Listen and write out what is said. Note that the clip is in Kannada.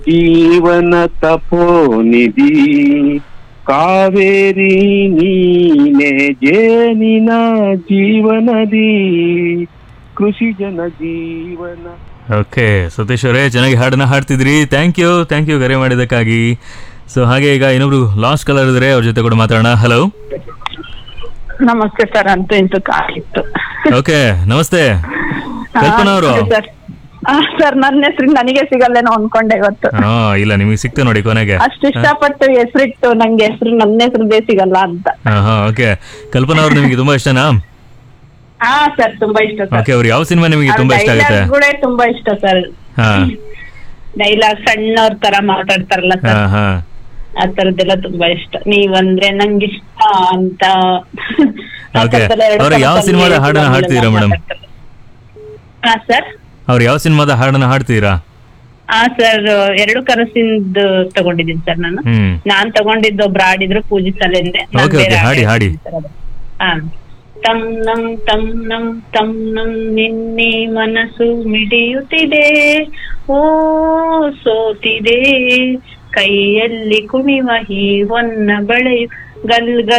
ಜೀವನ ತಪೋನಿಧಿ ಕಾವೇರಿ ನೀನೆ ಜೇನಿನ ಜೀವನದಿ ಕೃಷಿ ಜನ ಜೀವನ ಓಕೆ ಸತೀಶ್ ಅವರೇ ಚೆನ್ನಾಗಿ ಹಾಡನ್ನ ಹಾಡ್ತಿದ್ರಿ ಥ್ಯಾಂಕ್ ಯು ಥ್ಯಾಂಕ್ ಯು ಕರೆ ಮಾಡಿದ್ದಕ್ಕಾಗಿ ಸೊ ಹಾಗೆ ಈಗ ಇನ್ನೊಬ್ರು ಲಾಸ್ಟ್ ಕಲರ್ ಇದ್ರೆ ಅವ್ರ ಜೊತೆ ಕೂಡ ಮಾತಾಡೋಣ ಹಲೋ ನಮಸ್ತೆ ಸರ್ ಅಂತೂ ಇಂತೂ ಕಾಲಿತ್ತು ಓಕೆ ನಮಸ್ತೆ ಕಲ್ಪನಾ ಅವರು ಸರ್ ಸರ್ ನನ್ನ ಹೆಸರು ನನಗೆ ಸಿಗಲ್ಲೇನೋ ಅನ್ಕೊಂಡೆ ಇವತ್ತು ಹಾ ಇಲ್ಲ ನಿಮಗೆ ಸಿಕ್ತು ನೋಡಿ ಕೊನೆಗೆ ಅಷ್ಟು ಇಷ್ಟಪಟ್ಟು ಹೆಸರಿಟ್ಟು ನಂಗೆ ಹೆಸರು ನನ್ನ ಹೆಸರು ಬೇ ಸಿಗಲ್ಲ ಅಂತ ಹಾ ಹಾ ಓಕೆ ಕಲ್ಪನಾ ಅವ್ರು ನಿಮಗೆ ತುಂಬಾ ಇಷ್ಟನಾ ಹಾ ಸರ್ ತುಂಬಾ ಇಷ್ಟ ಸರ್ ಓಕೆ ಅವ್ರು ಯಾವ ಸಿನಿಮಾ ನಿಮಗೆ ತುಂಬಾ ಇಷ್ಟ ಆಗುತ್ತೆ ಡೈಲಾಗ್ಗಳೇ ತುಂಬಾ ಇಷ್ಟ ಸರ್ ಹಾ ಡೈಲಾಗ್ ಸಣ್ಣವ್ರ ತರ ಮಾತಾಡ್ತಾರಲ್ಲ ಹಾ ಸರ್ ಹಾ ಆ ತರದ್ದೆಲ್ಲ ತುಂಬಾ ಇಷ್ಟ ನೀವಂದ್ರೆ ನಂಗಿಷ್ಟ ಅಂತ ಆ Okay. ಥರದ್ದೆಲ್ಲ ಎರಡು ಅವ್ರು ಯಾವ ಪದ ಸಿನಿಮಾದ ಹೇಳಿ ಹಾಡನ್ನ ಹಾಡ್ತೀರಾ madam? ಮಾತಾಡ್ತಾರೆ. ಹಾ ಸರ್ ಅವ್ರು ಯಾವ ಸಿನಿಮಾದ ಹಾಡನ್ನ ಹಾಡ್ತೀರಾ ಹಾ ಸರ್ ಎರಡು ಕನಸಿಂದ ತಗೊಂಡಿದ್ದೀನಿ ಸರ್ ನಾನು ಹ್ಮ್ ನಾನ್ ತಗೊಂಡಿದ್ದು ಒಬ್ರು ಆಡಿದ್ರು ಪೂಜಿಸಲೆಂದೆ ನಾನ್ Okay, ಬೇರೆ okay, ಹಾಡಿ, ಹಾಡ್ ಹಾಡಿ. ಹೇಳ್ತೀನಿ sir ಅದು. ಹಾ ತಂ ನಂ ತಂ ನಂ ತಂ ನಂ ನಿನ್ನೆ ಮನಸ್ಸು ಮಿಡಿಯುತ್ತಿದೆ ಓ ಸೋತಿದೆ ಕೈಯಲ್ಲಿ ಕುಣಿವ ಹೀವನ್ನ ಬಳೆಯು ಗಲ್ ಗಲ್